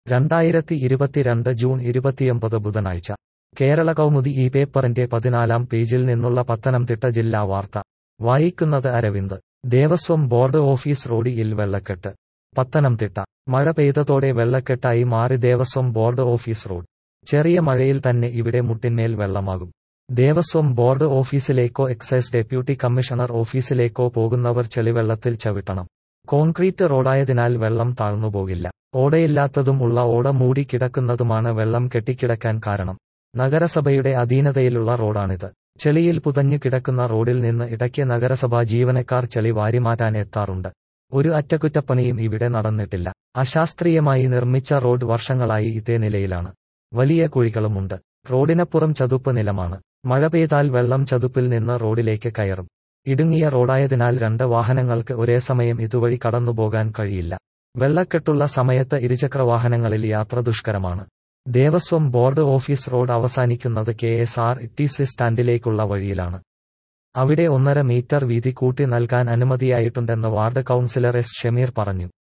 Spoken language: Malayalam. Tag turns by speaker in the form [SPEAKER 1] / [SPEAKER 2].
[SPEAKER 1] രണ്ടായിരത്തി ഇരുപത്തിരണ്ട് ജൂൺ ഇരുപത്തിയൊമ്പത് ബുധനാഴ്ച കേരള കൗമുദി ഈ പേപ്പറിന്റെ പതിനാലാം പേജിൽ നിന്നുള്ള പത്തനംതിട്ട ജില്ലാ വാർത്ത വായിക്കുന്നത് അരവിന്ദ് ദേവസ്വം ബോർഡ് ഓഫീസ് റോഡിൽ വെള്ളക്കെട്ട് പത്തനംതിട്ട മഴ പെയ്തതോടെ വെള്ളക്കെട്ടായി മാറി ദേവസ്വം ബോർഡ് ഓഫീസ് റോഡ് ചെറിയ മഴയിൽ തന്നെ ഇവിടെ മുട്ടിന്മേൽ വെള്ളമാകും ദേവസ്വം ബോർഡ് ഓഫീസിലേക്കോ എക്സൈസ് ഡെപ്യൂട്ടി കമ്മീഷണർ ഓഫീസിലേക്കോ പോകുന്നവർ ചെളിവെള്ളത്തിൽ ചവിട്ടണം കോൺക്രീറ്റ് റോഡായതിനാൽ വെള്ളം താഴ്ന്നുപോകില്ല ഓടയില്ലാത്തതും ഉള്ള ഓട മൂടി കിടക്കുന്നതുമാണ് വെള്ളം കെട്ടിക്കിടക്കാൻ കാരണം നഗരസഭയുടെ അധീനതയിലുള്ള റോഡാണിത് ചെളിയിൽ പുതഞ്ഞു കിടക്കുന്ന റോഡിൽ നിന്ന് ഇടയ്ക്ക് നഗരസഭാ ജീവനക്കാർ ചെളി വാരിമാറ്റാൻ എത്താറുണ്ട് ഒരു അറ്റകുറ്റപ്പണിയും ഇവിടെ നടന്നിട്ടില്ല അശാസ്ത്രീയമായി നിർമ്മിച്ച റോഡ് വർഷങ്ങളായി ഇതേ നിലയിലാണ് വലിയ കുഴികളുമുണ്ട് റോഡിനപ്പുറം ചതുപ്പ് നിലമാണ് മഴ പെയ്താൽ വെള്ളം ചതുപ്പിൽ നിന്ന് റോഡിലേക്ക് കയറും ഇടുങ്ങിയ റോഡായതിനാൽ രണ്ട് വാഹനങ്ങൾക്ക് ഒരേ സമയം ഇതുവഴി കടന്നുപോകാൻ കഴിയില്ല വെള്ളക്കെട്ടുള്ള സമയത്ത് ഇരുചക്രവാഹനങ്ങളിൽ യാത്ര ദുഷ്കരമാണ് ദേവസ്വം ബോർഡ് ഓഫീസ് റോഡ് അവസാനിക്കുന്നത് K S R T C സ്റ്റാൻഡിലേക്കുള്ള വഴിയിലാണ് അവിടെ ഒന്നര മീറ്റർ വീതി കൂട്ടി നൽകാൻ അനുമതിയായിട്ടുണ്ടെന്ന് വാർഡ് കൌൺസിലർ എസ് ഷമീർ പറഞ്ഞു